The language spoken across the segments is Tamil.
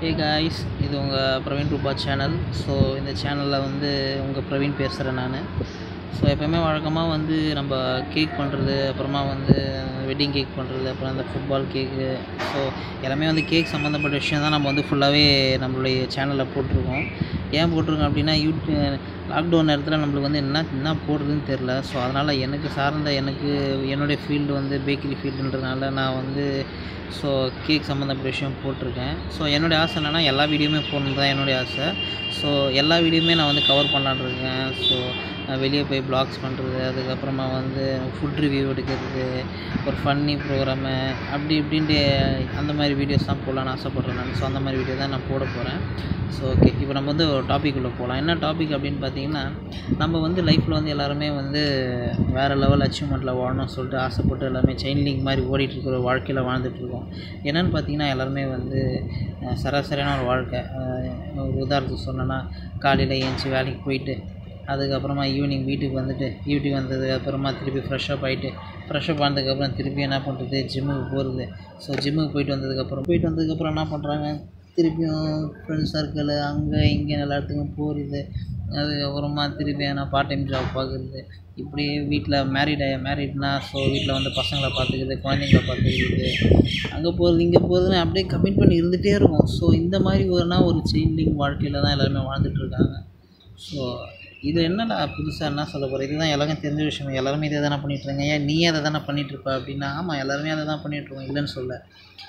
ஹே காய்ஸ் இது உங்கள் பிரவீன் ரூபா சேனல் ஸோ இந்த சேனலில் வந்து உங்கள் பிரவீன் பேசுகிறேன் நான் ஸோ எப்போயுமே வழக்கமாக வந்து நம்ம கேக் பண்ணுறது அப்புறமா வந்து வெட்டிங் கேக் பண்ணுறது அப்புறம் அந்த ஃபுட்பால் கேக்கு ஸோ எல்லாமே வந்து கேக் சம்மந்தப்பட்ட விஷயம் தான் நம்ம வந்து ஃபுல்லாகவே நம்மளுடைய சேனலில் போட்டிருக்கோம் ஏன் போட்டிருக்கோம் அப்படின்னா யூடியூ லாக்டவுன் நேரத்தில் நம்மளுக்கு வந்து என்ன என்ன போடுறதுன்னு தெரில ஸோ அதனால் எனக்கு சார்ந்த எனக்கு என்னுடைய ஃபீல்டு வந்து பேக்கரி ஃபீல்டுன்றதுனால நான் வந்து ஸோ கேக் சம்மந்தப்பட்ட விஷயம் போட்டிருக்கேன் ஸோ என்னுடைய ஆசை என்னென்னா எல்லா வீடியோவுமே போடணும் தான் என்னுடைய ஆசை ஸோ எல்லா வீடியோவுமே நான் வந்து கவர் பண்ணலான்னு இருக்கேன் ஸோ வெளியே போய் ப்ளாக்ஸ் பண்ணுறது அதுக்கப்புறமா வந்து ஃபுட் ரிவ்யூ எடுக்கிறது ஒரு ஃபன்னி ப்ரோக்ராமு அப்படி இப்படின்ட்டு அந்த மாதிரி வீடியோஸ் தான் போடலான்னு ஆசைப்பட்றேன் நான் ஸோ அந்த மாதிரி வீடியோ தான் நான் போட போகிறேன் ஸோ ஓகே இப்போ நம்ம வந்து ஒரு டாபிக் உள்ள போகலாம் என்ன டாபிக் அப்படின்னு பார்த்தீங்கன்னா நம்ம வந்து லைஃப்பில் வந்து எல்லாருமே வந்து வேறு லெவல் அச்சீவ்மெண்ட்டில் வாழணும்னு சொல்லிட்டு ஆசைப்பட்டு எல்லாமே செயின் லிங்க் மாதிரி ஓடிட்டு இருக்கிற வாழ்க்கையில் வாழ்ந்துட்டுருக்கோம் என்னென்னு பார்த்தீங்கன்னா எல்லாருமே வந்து அஹ், சராசரியான ஒரு வாழ்க்கை அஹ், ஒரு உதாரணத்துக்கு சொன்னேன்னா காலையில் ஏஞ்சி வேலைக்கு போயிட்டு அதுக்கப்புறமா ஈவினிங் வீட்டுக்கு வந்துட்டு வீட்டுக்கு வந்தது அப்புறமா திருப்பி ஃப்ரெஷ்அப் ஆகிட்டு ஃப்ரெஷ்அப் ஆனதுக்கப்புறம் திருப்பி என்ன பண்ணுறது ஜிம்முக்கு போகிறது ஸோ ஜிம்முக்கு போயிட்டு வந்ததுக்கப்புறம் போயிட்டு வந்ததுக்கப்புறம் என்ன பண்ணுறாங்க திருப்பியும் ஃப்ரெண்ட்ஸ் சர்க்கிள் அங்கே இங்கே எல்லா இடத்துக்கும் போகிறது அதுக்கப்புறமா திருப்பி எதனா பார்ட் டைம் ஜாப் பார்க்குறது இப்படியே வீட்டில் மேரிட் மேரிட்னா ஸோ வீட்டில் வந்து பசங்களை பார்த்துக்கிறது குழந்தைங்கள பார்த்துக்கிறது அங்கே போகிறது இங்கே போகிறதுன்னு அப்படியே கமிட்மெண்ட் இருந்துகிட்டே இருக்கும் ஸோ இந்த மாதிரி ஒருனா ஒரு செயின் லிங்க் வாழ்க்கையில் தான் எல்லாருமே வாழ்ந்துட்டு இருக்காங்க ஸோ இது என்னடா புதுசாக என்ன சொல்ல போகிற இதுதான் எல்லாருக்கும் தெரிஞ்ச விஷயம் எல்லாருமே இதை தானே பண்ணிகிட்ருங்க ஏன் நீ அதை தானே பண்ணிகிட்ருப்ப அப்படின்னா ஆமாம் எல்லாருமே அதை தான் பண்ணிகிட்ருக்கோம் இல்லைன்னு சொல்ல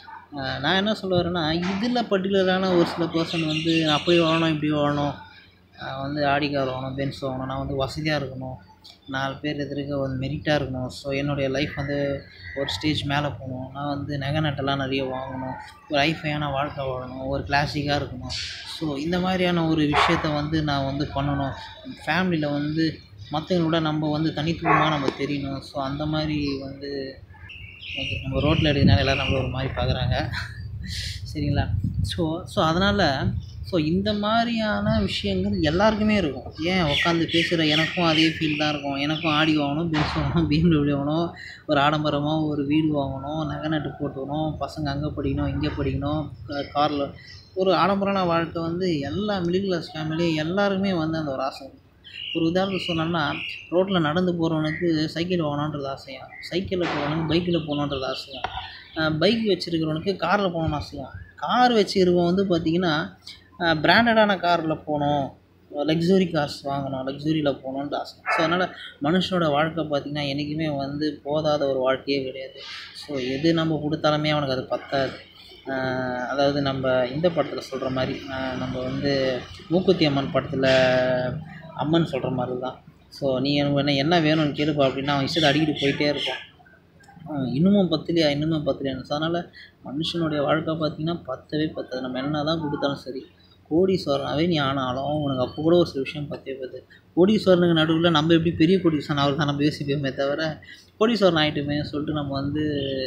ஆஹ் நான் என்ன சொல்ல வரேன்னா இதில் பர்டிகுலரான ஒரு சில பர்சன் வந்து அப்படி வாழணும் இப்படி வாழணும் நான் வந்து ஆடி கார் வாங்கணும் பென்ஸ் வாங்கணும் நான் வந்து வசதியாக இருக்கணும் நாலு பேர் எதிர்க்க வந்து மெரிட்டாக இருக்கணும் ஸோ என்னுடைய லைஃப் வந்து ஒரு ஸ்டேஜ் மேலே போகணும் நான் வந்து நகை நட்டெல்லாம் நிறைய வாங்கணும் ஒரு ஐஃபையான வாழ்க்கை வாழணும் ஒரு கிளாசிக்காக இருக்கணும் ஸோ இந்த மாதிரியான ஒரு விஷயத்த வந்து நான் வந்து பண்ணணும் ஃபேமிலியில் வந்து மற்றவங்களோட நம்ம வந்து தனித்துவமாக நம்ம தெரியணும் ஸோ அந்த மாதிரி வந்து ஓகே நம்ம ரோட்டில் எடுக்கிறனால எல்லோரும் நம்மள ஒரு மாதிரி பார்க்குறாங்க சரிங்களா ஸோ ஸோ அதனால் ஸோ இந்த மாதிரியான விஷயங்கள் எல்லாருக்குமே இருக்கும் ஏன் உட்காந்து பேசுகிற எனக்கும் அதே ஃபீல் தான் இருக்கும் எனக்கும் ஆடி வாங்கணும் பென்ஸ் வாங்கணும் பிஎம்டபிள்யூ வாங்கணும் ஒரு ஆடம்பரமாக ஒரு வீடு வாங்கணும் நகை நட்டு போட்டுக்கணும் பசங்க அங்கே படிக்கணும் இங்கே படிக்கணும் காரில் ஒரு ஆடம்பரமான வாழ்க்கை வந்து எல்லா மிடில் கிளாஸ் ஃபேமிலி எல்லாருமே வந்து அந்த ஒரு ஆசை இருக்கும் ஒரு உதாரணத்துக்கு சொன்னோம்னா ரோட்டில் நடந்து போகிறவனுக்கு சைக்கிள் வாங்கணுன்றது ஆசையா சைக்கிளில் போகிறவனுக்கு பைக்கில் போகணுன்றது ஆசையா பைக் வச்சுருக்கிறவனுக்கு காரில் போகணுன்னு ஆசையா கார் வச்சுருக்கவன் வந்து பார்த்திங்கன்னா பிராண்டடான காரில் போகணும் லக்ஸுரி கார்ஸ் வாங்கணும் லக்ஸுரியில் போகணுன்ட்டு ஆசை ஸோ அதனால் மனுஷனோட வாழ்க்கை பார்த்திங்கன்னா என்றைக்குமே வந்து போதாத ஒரு வாழ்க்கையே கிடையாது ஸோ எது நம்ம கொடுத்தாலுமே அவனுக்கு அது பத்தாது ஆஹ் அதாவது நம்ம இந்த படத்தில் சொல்கிற மாதிரி ஆஹ் நம்ம வந்து மூக்குத்தி அம்மன் படத்தில் அம்மன் சொல்கிற மாதிரி தான் ஸோ நீ எனக்கு என்ன என்ன வேணும்னு கேளுப்பா அப்படின்னா அவன் இஷ்டத்தை அடிக்கிட்டு போயிட்டே இருப்பான் ஆஹ் இன்னமும் பத்தலையா இன்னமும் பத்தலையான்னு ஸோ அதனால் மனுஷனுடைய வாழ்க்கை பார்த்திங்கன்னா பத்தவே பத்தாது நம்ம என்ன தான் கொடுத்தாலும் சரி கோடீஸ்வரனாகவே நீ ஆனாலும் உனக்கு அப்போ கூட ஒரு சில விஷயம் பத்தவே பத்து கோடீஸ்வரனுக்கு நடுவில் நம்ம எப்படி பெரிய கோடீஸ்வரன் அவர் தான் நம்ம யோசிப்போமே தவிர கோடீஸ்வரன் ஆகிட்டுமே சொல்லிட்டு நம்ம வந்து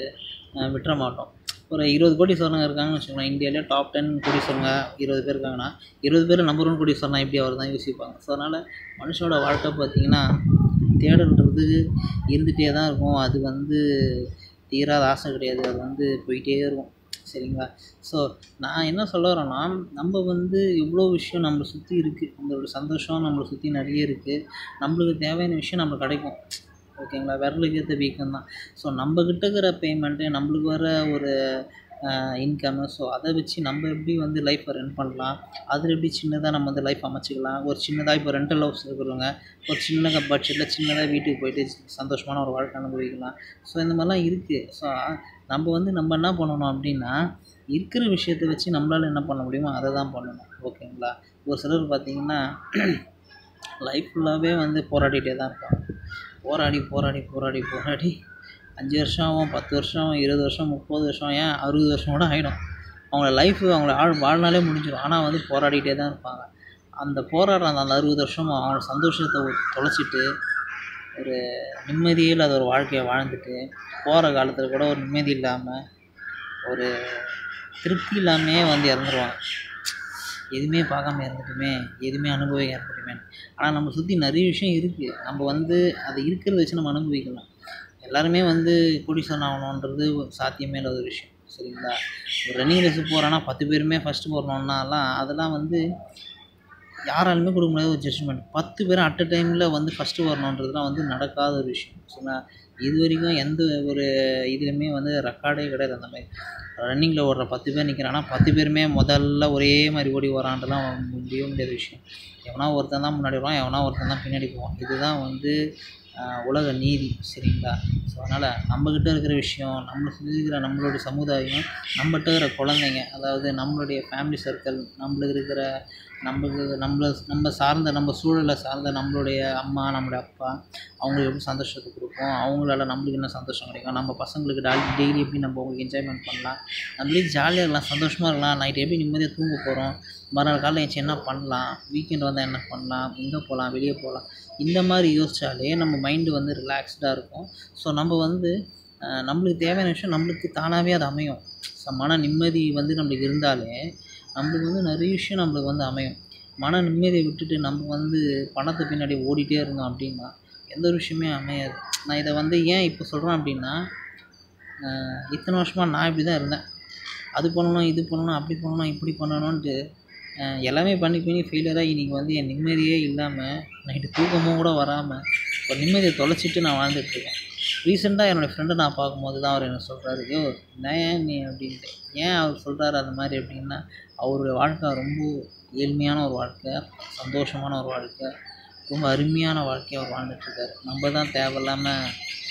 ஆஹ் விட்டுற மாட்டோம் ஒரு இருபது கோடீஸ்வரனுங்க இருக்காங்கன்னு வச்சுக்கோங்களேன் இந்தியாவிலே டாப் டென் கோடீஸ்வரங்க இருபது பேர் இருக்காங்கன்னா இருபது பேர் நம்பர் ஒன் கோடீஸ்வரனா எப்படி அவர் தான் யோசிப்பாங்க ஸோ அதனால் மனுஷனோட வாழ்க்கை பார்த்திங்கன்னா தேடல்ன்றது இருந்துகிட்டே தான் இருக்கும் அது வந்து தீராத ஆசை கிடையாது அது வந்து போயிட்டே இருக்கும் சரிங்களா ஸோ நான் என்ன சொல்ல வரேன்னா நம்ம வந்து இவ்வளோ விஷயம் நம்மளை சுற்றி இருக்குது நம்மளோட சந்தோஷம் நம்மளை சுற்றி நிறைய இருக்குது நம்மளுக்கு தேவையான விஷயம் நம்மளுக்கு கிடைக்கும் ஓகேங்களா விரலுக்கு ஏற்ற வீக்கம் தான் ஸோ நம்மக்கிட்ட இருக்கிற பேமெண்ட்டு நம்மளுக்கு வர ஒரு இன்கம்மு ஸோ அதை வச்சு நம்ம எப்படி வந்து லைஃப்பை ரன் பண்ணலாம் அதில் எப்படி சின்னதாக நம்ம வந்து லைஃப் அமைச்சிக்கலாம் ஒரு சின்னதாக இப்போ ரெண்டல் ஹவுஸ் இருக்கிறவங்க ஒரு சின்ன பட்ஜெட்டில் சின்னதாக வீட்டுக்கு போயிட்டு சந்தோஷமான ஒரு வாழ்க்கை அனுபவிக்கலாம் ஸோ இந்த மாதிரிலாம் இருக்குது ஸோ நம்ம வந்து நம்ம என்ன பண்ணணும் அப்படின்னா இருக்கிற விஷயத்தை வச்சு நம்மளால் என்ன பண்ண முடியுமோ அதை தான் பண்ணணும் ஓகேங்களா ஒரு சிலர் பார்த்திங்கன்னா லைஃப் ஃபுல்லாகவே வந்து போராடிட்டே தான் இருப்பாங்க போராடி போராடி போராடி போராடி அஞ்சு வருஷம் ஆகும் பத்து வருஷம் ஆகும் இருபது வருஷம் முப்பது வருஷம் ஏன் அறுபது வருஷம் கூட ஆகிடும் அவங்கள லைஃப் அவங்கள ஆள் வாழ்நாளே முடிஞ்சிடும் ஆனால் வந்து போராடிட்டே தான் இருப்பாங்க அந்த போராடுற அந்த அந்த அறுபது வருஷமும் அவங்களோட சந்தோஷத்தை தொலைச்சிட்டு ஒரு நிம்மதியே இல்லாத ஒரு வாழ்க்கையை வாழ்ந்துட்டு போகிற காலத்தில் கூட ஒரு நிம்மதி இல்லாமல் ஒரு திருப்தி இல்லாமையே வந்து இறந்துருவாங்க எதுவுமே பார்க்காம இருந்துட்டுமே எதுவுமே அனுபவிக்க இருந்துட்டுமே ஆனால் நம்ம சுற்றி நிறைய விஷயம் இருக்குது நம்ம வந்து அது இருக்கிறத வச்சு நம்ம அனுபவிக்கலாம் எல்லாருமே வந்து கோடீஸ்வரன் ஆகணுன்றது சாத்தியமே இல்லாத ஒரு விஷயம் சரிங்களா ஒரு ரன்னிங் ரேஸு போகிறோன்னா பத்து பேருமே ஃபஸ்ட்டு போடணுன்னாலாம் அதெல்லாம் வந்து யாராலுமே கொடுக்க முடியாத ஒரு ஜட்ஜ்மெண்ட் பத்து பேரும் அட் அ டைமில் வந்து ஃபஸ்ட்டு வரணுன்றதுலாம் வந்து நடக்காத ஒரு விஷயம் சரிங்களா இது வரைக்கும் எந்த ஒரு இதுலையுமே வந்து ரெக்கார்டே கிடையாது அந்த மாதிரி ரன்னிங்கில் ஓடுற பத்து பேர் நிற்கிறான்னா பத்து பேருமே முதல்ல ஒரே மாதிரி ஓடி வரான்ட்டுலாம் முடியவே முடியாத விஷயம் எவனா ஒருத்தன் தான் முன்னாடி வருவான் எவனா ஒருத்தன் தான் பின்னாடி போவான் இதுதான் வந்து ஆஹ், உலக நீதி சரிங்களா ஸோ அதனால் நம்மக்கிட்ட இருக்கிற விஷயம் நம்ம சுற்றி இருக்கிற நம்மளுடைய சமுதாயம் நம்மகிட்ட இருக்கிற குழந்தைங்க அதாவது நம்மளுடைய ஃபேமிலி சர்க்கிள் நம்மளுக்கு இருக்கிற நம்மளுக்கு நம்மள நம்ம சார்ந்த நம்ம சூழலை சார்ந்த நம்மளுடைய அம்மா நம்மளுடைய அப்பா அவங்களுக்கு எப்படி சந்தோஷத்தை கொடுப்போம் அவங்களால நம்மளுக்கு என்ன சந்தோஷம் கிடைக்கும் நம்ம பசங்களுக்கு டா டெய்லி எப்படி நம்ம அவங்களுக்கு என்ஜாய்மெண்ட் பண்ணலாம் நம்மளே ஜாலியாக இருக்கலாம் சந்தோஷமாக இருக்கலாம் நைட் எப்படி நிம்மதியாக தூங்க போகிறோம் மறுநாள் காலையில் எழுந்துச்சி என்ன பண்ணலாம் வீக்கெண்ட் வந்தால் என்ன பண்ணலாம் எங்கே போகலாம் வெளியே போகலாம் இந்த மாதிரி யோசித்தாலே நம்ம மைண்டு வந்து ரிலாக்ஸ்டாக இருக்கும் ஸோ நம்ம வந்து அஹ், நம்மளுக்கு தேவையான விஷயம் நம்மளுக்கு தானாகவே அது அமையும் ஸோ மன நிம்மதி வந்து நம்மளுக்கு இருந்தாலே நம்மளுக்கு வந்து நிறைய விஷயம் நம்மளுக்கு வந்து அமையும் மன நிம்மதியை விட்டுட்டு நம்ம வந்து பணத்தை பின்னாடி ஓடிட்டே இருந்தோம் அப்படின்னா எந்த ஒரு விஷயமே அமையாது நான் இதை வந்து ஏன் இப்போ சொல்கிறேன் அப்படின்னா அஹ், இத்தனை வருஷமாக நான் இப்படி தான் இருந்தேன் அது பண்ணணும் இது பண்ணணும் அப்படி பண்ணணும் இப்படி பண்ணணுன்ட்டு அஹ், எல்லாமே பண்ணி பண்ணி ஃபெயிலியராக இன்றைக்கி வந்து என் நிம்மதியே இல்லாமல் நைட்டு தூக்கமும் கூட வராமல் ஒரு நிம்மதியை தொலைச்சிட்டு நான் வாழ்ந்துட்டுருக்கேன் ரீசெண்டாக என்னோடய ஃப்ரெண்டை நான் பார்க்கும்போது தான் அவர் என்ன சொல்கிறாரு யோ நான் ஏன் நீ அப்படின்ட்டு ஏன் அவர் சொல்கிறாரு அந்த மாதிரி அப்படின்னா அவருடைய வாழ்க்கை ரொம்ப ஏழ்மையான ஒரு வாழ்க்கை சந்தோஷமான ஒரு வாழ்க்கை ரொம்ப அருமையான வாழ்க்கையை அவர் வாழ்ந்துட்டுருக்காரு நம்ம தான் தேவையில்லாமல்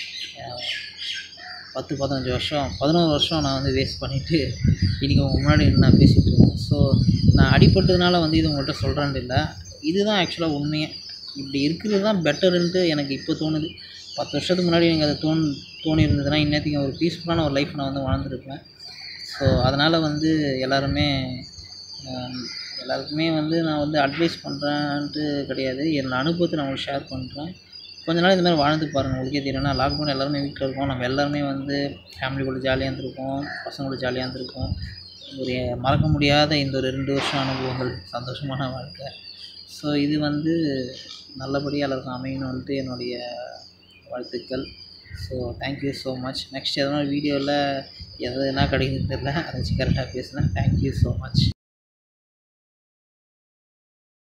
பத்து பதினஞ்சு வருஷம் பதினோரு வருஷம் நான் வந்து வேஸ்ட் பண்ணிவிட்டு இன்றைக்கி உங்கள் முன்னாடி நின்னு நான் பேசிகிட்டு இருக்கேன் ஸோ நான் அடிபட்டதுனால வந்து இது உங்கள்கிட்ட சொல்கிறேன்னு இல்லை இதுதான் ஆக்சுவலாக உண்மையே இப்படி இருக்கிறது தான் பெட்டருன்ட்டு எனக்கு இப்போ தோணுது பத்து வருஷத்துக்கு முன்னாடி எனக்கு அது தோண் தோணி இருந்ததுன்னா இன்னத்துக்கு ஒரு பீஸ்ஃபுல்லான ஒரு லைஃப் நான் வந்து வாழ்ந்துருப்பேன் ஸோ அதனால் வந்து எல்லாருமே ஆம், எல்லாருக்குமே வந்து நான் வந்து அட்வைஸ் பண்ணுறேன்ட்டு கிடையாது என்னோட அனுபவத்தை நான் உங்களுக்கு ஷேர் பண்ணுறேன் கொஞ்ச நாள் இந்த மாதிரி வாழ்ந்து பாருங்கள் உங்களுக்கே தெரியும்னா லாக்டவுன் எல்லாருமே வீட்டில் இருக்கோம் நம்ம எல்லாருமே வந்து ஃபேமிலி கூட ஜாலியாக இருந்திருக்கோம் பசங்களோட ஜாலியாக இருந்திருக்கோம் ஒரு மறக்க முடியாத இந்த ஒரு ரெண்டு வருஷம் அனுபவங்கள் சந்தோஷமான வாழ்க்கை ஸோ இது வந்து நல்லபடியாக எல்லாருக்கும் அமையணுன்ட்டு என்னுடைய வாழ்த்துக்கள் so thank you so much next எதனா வீடியோவில் எது என்ன கிடைக்குதுன்னு தெரியல அதை வச்சு கரெக்டாக பேசுனேன் தேங்க்யூ ஸோ மச்